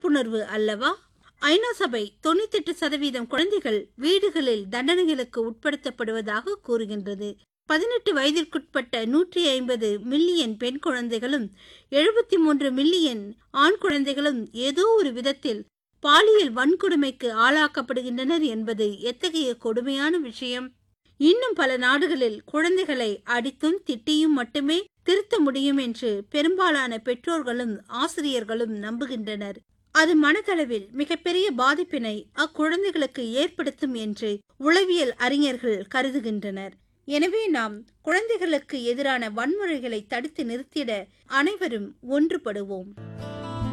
விழிப்புணர்வு அல்லவா ஐநா சபை தொண்ணூத்தெட்டு சதவீதம் குழந்தைகள் வீடுகளில் தண்டனைகளுக்கு உட்படுத்தப்படுவதாக கூறுகின்றது பதினெட்டு வயதிற்குட்பட்ட நூற்றி ஐம்பது மில்லியன் பெண் குழந்தைகளும் எழுபத்தி மூன்று மில்லியன் ஆண் குழந்தைகளும் ஏதோ ஒரு விதத்தில் பாலியல் வன்கொடுமைக்கு ஆளாக்கப்படுகின்றனர் என்பது எத்தகைய கொடுமையான விஷயம் இன்னும் பல நாடுகளில் குழந்தைகளை அடித்தும் திட்டியும் மட்டுமே திருத்த முடியும் என்று பெரும்பாலான பெற்றோர்களும் ஆசிரியர்களும் நம்புகின்றனர் அது மனதளவில் மிகப்பெரிய பாதிப்பினை அக்குழந்தைகளுக்கு ஏற்படுத்தும் என்று உளவியல் அறிஞர்கள் கருதுகின்றனர் எனவே நாம் குழந்தைகளுக்கு எதிரான வன்முறைகளை தடுத்து நிறுத்திட அனைவரும் ஒன்றுபடுவோம்